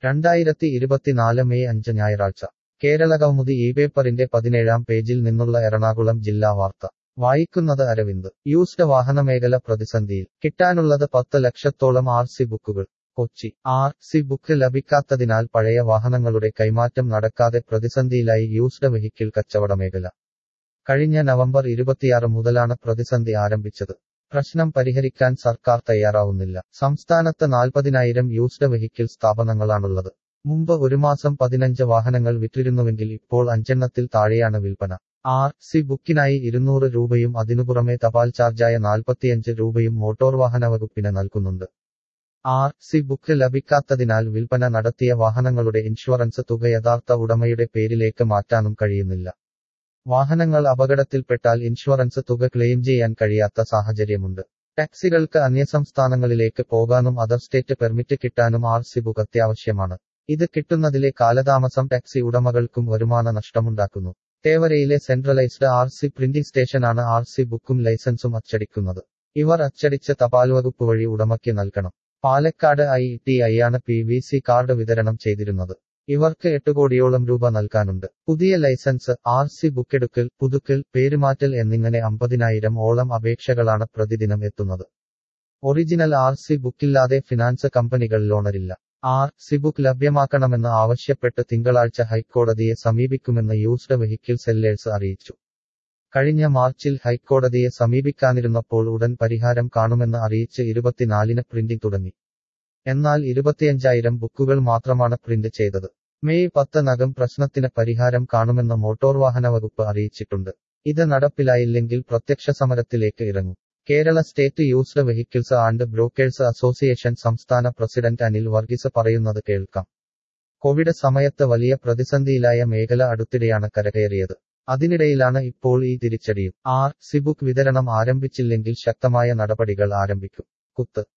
രണ്ടായിരത്തി ഇരുപത്തിനാല് മെയ് അഞ്ച് ഞായറാഴ്ച കേരളകൗമുദി ഈ പേപ്പറിന്റെ പതിനേഴാം പേജിൽ നിന്നുള്ള എറണാകുളം ജില്ലാ വാർത്ത വായിക്കുന്നത് അരവിന്ദ് യൂസ്ഡ് വാഹനമേഖല പ്രതിസന്ധിയിൽ കിട്ടാനുള്ളത് പത്ത് ലക്ഷത്തോളം ആർ സി ബുക്കുകൾ കൊച്ചി ആർ സി ബുക്ക് ലഭിക്കാത്തതിനാൽ പഴയ വാഹനങ്ങളുടെ കൈമാറ്റം നടക്കാതെ പ്രതിസന്ധിയിലായി യൂസ്ഡ് വെഹിക്കിൾ കച്ചവട മേഖല കഴിഞ്ഞ നവംബർ ഇരുപത്തിയാറ് മുതലാണ് പ്രതിസന്ധി ആരംഭിച്ചത് പ്രശ്നം പരിഹരിക്കാൻ സർക്കാർ തയ്യാറാവുന്നില്ല സംസ്ഥാനത്ത് നാൽപ്പതിനായിരം യൂസ്ഡ് വെഹിക്കിൾ സ്ഥാപനങ്ങളാണുള്ളത് മുമ്പ് ഒരു മാസം പതിനഞ്ച് വാഹനങ്ങൾ വിറ്റിരുന്നുവെങ്കിൽ ഇപ്പോൾ അഞ്ചെണ്ണത്തിൽ താഴെയാണ് വിൽപ്പന ആർ സി ബുക്കിനായി ഇരുന്നൂറ് രൂപയും അതിനുപുറമെ തപാൽ ചാർജായ നാൽപ്പത്തിയഞ്ച് രൂപയും മോട്ടോർ വാഹന വകുപ്പിന് നൽകുന്നുണ്ട് ആർ സി ബുക്ക് ലഭിക്കാത്തതിനാൽ വിൽപ്പന നടത്തിയ വാഹനങ്ങളുടെ ഇൻഷുറൻസ് തുക യഥാർത്ഥ ഉടമയുടെ പേരിലേക്ക് മാറ്റാനും കഴിയുന്നില്ല വാഹനങ്ങൾ അപകടത്തിൽപ്പെട്ടാൽ ഇൻഷുറൻസ് തുക ക്ലെയിം ചെയ്യാൻ കഴിയാത്ത സാഹചര്യമുണ്ട് ടാക്സികൾക്ക് അന്യസംസ്ഥാനങ്ങളിലേക്ക് പോകാനും അതർ സ്റ്റേറ്റ് പെർമിറ്റ് കിട്ടാനും ആർ സി ബുക്ക് അത്യാവശ്യമാണ് ഇത് കിട്ടുന്നതിലെ കാലതാമസം ടാക്സി ഉടമകൾക്കും വരുമാന നഷ്ടമുണ്ടാക്കുന്നു തേവരയിലെ സെൻട്രലൈസ്ഡ് ആർ സി പ്രിന്റിംഗ് സ്റ്റേഷനാണ് ആർ സി ബുക്കും ലൈസൻസും അച്ചടിക്കുന്നത് ഇവർ അച്ചടിച്ച തപാൽ വകുപ്പ് വഴി ഉടമയ്ക്ക് നൽകണം പാലക്കാട് ഐ ടി ഐയാണ് പി വി സി കാർഡ് വിതരണം ചെയ്തിരുന്നത് ഇവർക്ക് എട്ട് കോടിയോളം രൂപ നൽകാനുണ്ട് പുതിയ ലൈസൻസ് ആർ സി ബുക്കെടുക്കൽ പുതുക്കൽ പേരുമാറ്റൽ എന്നിങ്ങനെ അമ്പതിനായിരം ഓളം അപേക്ഷകളാണ് പ്രതിദിനം എത്തുന്നത് ഒറിജിനൽ ആർ സി ബുക്കില്ലാതെ ഫിനാൻസ് കമ്പനികൾ ലോണരില്ല ആർ സി ബുക്ക് ലഭ്യമാക്കണമെന്ന് ആവശ്യപ്പെട്ട് തിങ്കളാഴ്ച ഹൈക്കോടതിയെ സമീപിക്കുമെന്ന് യൂസ്ഡ് വെഹിക്കിൾ സെല്ലേഴ്സ് അറിയിച്ചു കഴിഞ്ഞ മാർച്ചിൽ ഹൈക്കോടതിയെ സമീപിക്കാനിരുന്നപ്പോൾ ഉടൻ പരിഹാരം കാണുമെന്ന് അറിയിച്ച് ഇരുപത്തിനാലിന് പ്രിന്റിംഗ് തുടങ്ങി എന്നാൽ ഇരുപത്തിയഞ്ചായിരം ബുക്കുകൾ മാത്രമാണ് പ്രിന്റ് ചെയ്തത് മെയ് പത്തിനകം പ്രശ്നത്തിന് പരിഹാരം കാണുമെന്ന് മോട്ടോർ വാഹന വകുപ്പ് അറിയിച്ചിട്ടുണ്ട് ഇത് നടപ്പിലായില്ലെങ്കിൽ പ്രത്യക്ഷ സമരത്തിലേക്ക് ഇറങ്ങും Kerala state used vehicles and brokers association സംസ്ഥാന പ്രസിഡന്റ് അനിൽ വർഗീസ് പറയുന്നത് കേൾക്കാം കോവിഡ് സമയത്ത് വലിയ പ്രതിസന്ധിയിലായ മേഖല അടുത്തിടെയാണ് കരകയറിയത് അതിനിടയിലാണ് ഇപ്പോൾ ഈ തിരിച്ചടിയും ആർ സിബുക്ക് വിതരണം ആരംഭിച്ചില്ലെങ്കിൽ ശക്തമായ നടപടികൾ ആരംഭിക്കും കുത്ത്